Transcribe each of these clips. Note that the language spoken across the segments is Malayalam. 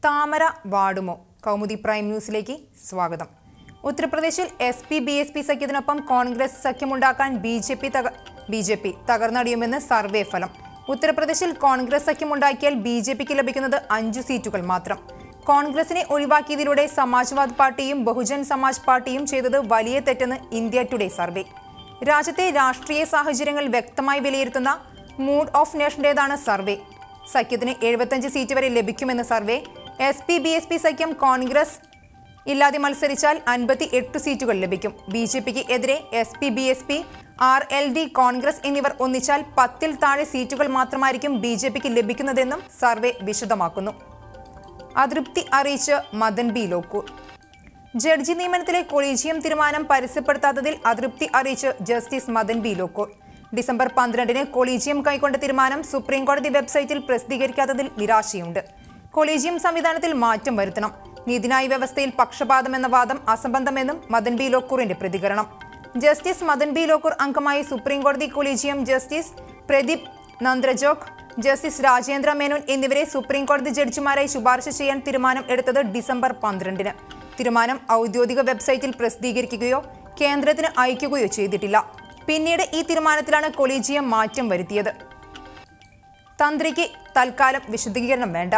താമര വാടുമോ കൗമുദി പ്രൈം ന്യൂസിലേക്ക് സ്വാഗതം ഉത്തർപ്രദേശിൽ S P B S P സഖ്യത്തിനൊപ്പം കോൺഗ്രസ് സഖ്യമുണ്ടാക്കാൻ B J P B J P തകർന്നടിയുമെന്ന് സർവേ ഫലം ഉത്തർപ്രദേശിൽ കോൺഗ്രസ് സഖ്യമുണ്ടാക്കിയാൽ ബി ജെ പിക്ക് ലഭിക്കുന്നത് അഞ്ചു സീറ്റുകൾ മാത്രം കോൺഗ്രസിനെ ഒഴിവാക്കിയതിലൂടെ സമാജ്വാദ് പാർട്ടിയും ബഹുജൻ സമാജ് പാർട്ടിയും ചെയ്തത് വലിയ തെറ്റെന്ന് ഇന്ത്യ ടുഡേ സർവേ രാജ്യത്തെ രാഷ്ട്രീയ സാഹചര്യങ്ങൾ വ്യക്തമായി വിലയിരുത്തുന്ന മൂഡ് ഓഫ് നേഷന്റേതാണ് സർവേ സഖ്യത്തിന് എഴുപത്തഞ്ച് സീറ്റ് വരെ ലഭിക്കുമെന്ന് survey S P B S P സഖ്യം കോൺഗ്രസ് ഇല്ലാതെ മത്സരിച്ചാൽ അൻപത്തി എട്ട് സീറ്റുകൾ ലഭിക്കും ബി ജെ പിക്ക് എതിരെ S P B S P R L D Congress എന്നിവർ ഒന്നിച്ചാൽ പത്തിൽ താഴെ സീറ്റുകൾ മാത്രമായിരിക്കും ബി ജെ പിക്ക് ലഭിക്കുന്നതെന്നും സർവേ വിശദമാക്കുന്നു അതൃപ്തി അറിയിച്ച് മദൻ ബി ലോക്കൂർ ജഡ്ജി നിയമനത്തിലെ കൊളീജിയം തീരുമാനം പരസ്യപ്പെടുത്താത്തതിൽ അതൃപ്തി അറിയിച്ച് justice Madan B Lokur December പന്ത്രണ്ടിന് കൊളീജിയം കൈക്കൊണ്ട തീരുമാനം സുപ്രീം കോടതി വെബ്സൈറ്റിൽ പ്രസിദ്ധീകരിക്കാത്തതിൽ നിരാശയുണ്ട് കൊളീജിയം സംവിധാനത്തിൽ മാറ്റം വരുത്തണം നീതിന്യായ വ്യവസ്ഥയിൽ പക്ഷപാതം എന്ന വാദം അസംബന്ധമെന്നും മദൻ ബി ലോക്കൂറിന്റെ പ്രതികരണം ജസ്റ്റിസ് മദൻ ബി ലോക്കൂർ അംഗമായി സുപ്രീം കോടതി collegium justice Pradeep Nandrajog justice Rajendra Menon എന്നിവരെ സുപ്രീം കോടതി ജഡ്ജിമാരായി ശുപാർശ ചെയ്യാൻ തീരുമാനം എടുത്തത് ഡിസംബർ പന്ത്രണ്ടിന് തീരുമാനം ഔദ്യോഗിക വെബ്സൈറ്റിൽ പ്രസിദ്ധീകരിക്കുകയോ കേന്ദ്രത്തിന് അയക്കുകയോ ചെയ്തിട്ടില്ല പിന്നീട് ഈ തീരുമാനത്തിലാണ് കൊളീജിയം മാറ്റം വരുത്തിയത് തന്ത്രിക്ക് തൽക്കാലം വിശദീകരണം വേണ്ട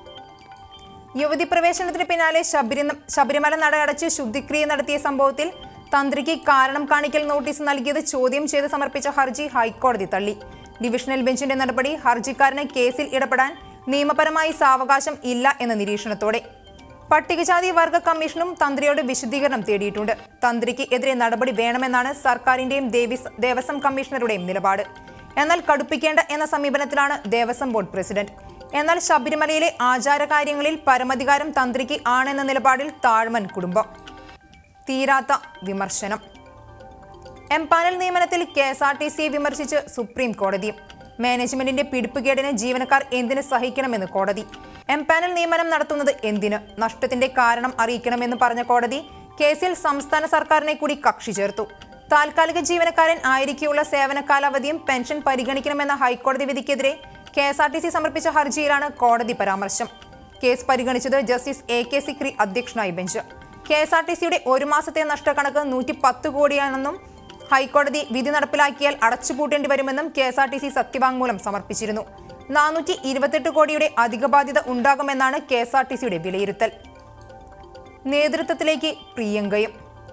യുവതി പ്രവേശനത്തിന് പിന്നാലെ ശബരി ശബരിമല നട അടച്ച് ശുദ്ധിക്രിയ നടത്തിയ സംഭവത്തിൽ തന്ത്രിക്ക് കാരണം കാണിക്കൽ നോട്ടീസ് നൽകിയത് ചോദ്യം ചെയ്ത് സമർപ്പിച്ച ഹർജി ഹൈക്കോടതി തള്ളി ഡിവിഷണൽ ബെഞ്ചിന്റെ നടപടി ഹർജിക്കാരന് കേസിൽ ഇടപെടാൻ നിയമപരമായി സാവകാശം ഇല്ല എന്ന നിരീക്ഷണത്തോടെ പട്ടികജാതി വർഗ കമ്മീഷനും തന്ത്രിയോട് വിശദീകരണം തേടിയിട്ടുണ്ട് തന്ത്രിക്ക് എതിരെ നടപടി വേണമെന്നാണ് സർക്കാരിന്റെയും ദേവിസ് ദേവസ്വം കമ്മീഷണറുടെയും നിലപാട് എന്നാൽ കടുപ്പിക്കേണ്ട എന്ന സമീപനത്തിലാണ് ദേവസ്വം ബോർഡ് പ്രസിഡന്റ് എന്നാൽ ശബരിമലയിലെ ആചാരകാര്യങ്ങളിൽ പരമധികാരം തന്ത്രിക്ക് ആണെന്ന നിലപാടിൽ താഴ്മൻ കുടുംബം തീരാത്ത വിമർശനം എംപാനൽ നിയമനത്തിൽ കെ എസ് ആർ ടി സിയെ വിമർശിച്ച് സുപ്രീം കോടതിയും മാനേജ്മെന്റിന്റെ പിടിപ്പുകേടിന് ജീവനക്കാർ എന്തിന് സഹിക്കണമെന്ന് കോടതി എംപാനൽ നിയമനം നടത്തുന്നത് എന്തിന് നഷ്ടത്തിന്റെ കാരണം അറിയിക്കണമെന്ന് പറഞ്ഞ കോടതി കേസിൽ സംസ്ഥാന സർക്കാരിനെ കൂടി കക്ഷി ചേർത്തു താൽക്കാലിക ജീവനക്കാരൻ ആയിരിക്കെയുള്ള സേവന കാലാവധിയും പെൻഷൻ പരിഗണിക്കണമെന്ന ഹൈക്കോടതി വിധിക്കെതിരെ K S R T C സമർപ്പിച്ച ഹർജിയിലാണ് കോടതി പരാമർശം കേസ് പരിഗണിച്ചത് ജസ്റ്റിസ് എ കെ സിക്രി അധ്യക്ഷനായ bench K S R T സിയുടെ ഒരു മാസത്തെ നഷ്ടക്കണക്ക് നൂറ്റി പത്ത് കോടിയാണെന്നും ഹൈക്കോടതി വിധി നടപ്പിലാക്കിയാൽ അടച്ചുപൂട്ടേണ്ടി വരുമെന്നും K S R T C സത്യവാങ്മൂലം സമർപ്പിച്ചിരുന്നു നാനൂറ്റി ഇരുപത്തെട്ട് കോടിയുടെ അധിക ബാധ്യത ഉണ്ടാകുമെന്നാണ് കെ എസ് ആർ ടി സിയുടെ വിലയിരുത്തൽ നേതൃത്വത്തിലേക്ക് പ്രിയങ്കയും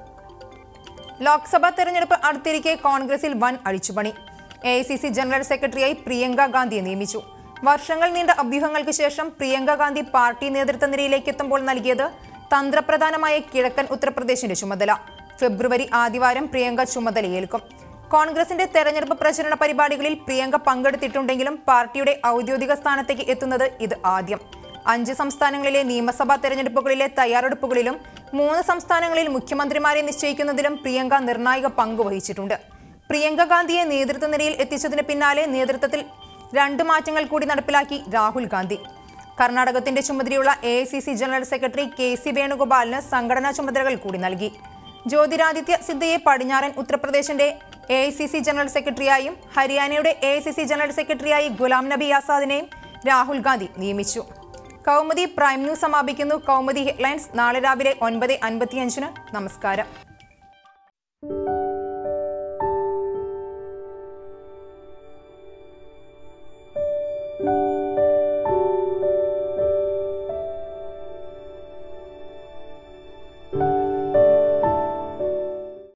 ലോക്സഭാ തെരഞ്ഞെടുപ്പ് അടുത്തിരിക്കെ കോൺഗ്രസിൽ വൻ അഴിച്ചുപണി A I C C general സെക്രട്ടറിയായി പ്രിയങ്ക ഗാന്ധിയെ നിയമിച്ചു വർഷങ്ങൾ നീണ്ട അഭ്യൂഹങ്ങൾക്ക് ശേഷം പ്രിയങ്ക ഗാന്ധി പാർട്ടി നേതൃത്വ നിരയിലേക്ക് എത്തുമ്പോൾ നൽകിയത് തന്ത്രപ്രധാനമായ കിഴക്കൻ ഉത്തർപ്രദേശിന്റെ ചുമതല ഫെബ്രുവരി ആദ്യവാരം പ്രിയങ്ക ചുമതലയേൽക്കും കോൺഗ്രസിന്റെ തെരഞ്ഞെടുപ്പ് പ്രചരണ പരിപാടികളിൽ പ്രിയങ്ക പങ്കെടുത്തിട്ടുണ്ടെങ്കിലും പാർട്ടിയുടെ ഔദ്യോഗിക സ്ഥാനത്തേക്ക് എത്തുന്നത് ഇത് ആദ്യം അഞ്ച് സംസ്ഥാനങ്ങളിലെ നിയമസഭാ തെരഞ്ഞെടുപ്പുകളിലെ തയ്യാറെടുപ്പുകളിലും മൂന്ന് സംസ്ഥാനങ്ങളിൽ മുഖ്യമന്ത്രിമാരെ നിശ്ചയിക്കുന്നതിലും പ്രിയങ്ക നിർണായക പങ്ക് വഹിച്ചിട്ടുണ്ട് പ്രിയങ്ക ഗാന്ധിയെ നേതൃത്വ നിരയിൽ എത്തിച്ചതിന് പിന്നാലെ നേതൃത്വത്തിൽ രണ്ട് മാറ്റങ്ങൾ കൂടി നടപ്പിലാക്കി രാഹുൽ ഗാന്ധി കർണാടകത്തിന്റെ ചുമതലയുള്ള A general secretary K C വേണുഗോപാലിന് സംഘടനാ ചുമതലകൾ കൂടി നൽകി ജ്യോതിരാദിത്യ സിദ്ധയെ പടിഞ്ഞാറൻ ഉത്തർപ്രദേശിന്റെ എ ജനറൽ സെക്രട്ടറിയായും ഹരിയാനയുടെ എ ജനറൽ സെക്രട്ടറിയായി ഗുലാം നബി ആസാദിനെയും രാഹുൽ ഗാന്ധി നിയമിച്ചു കൗമുദി പ്രൈം ന്യൂസ് സമാപിക്കുന്നു കൗമുദി ഹെഡ്ലൈൻസ് നാളെ രാവിലെ ഒൻപത് അൻപത്തിയഞ്ചിന് നമസ്കാരം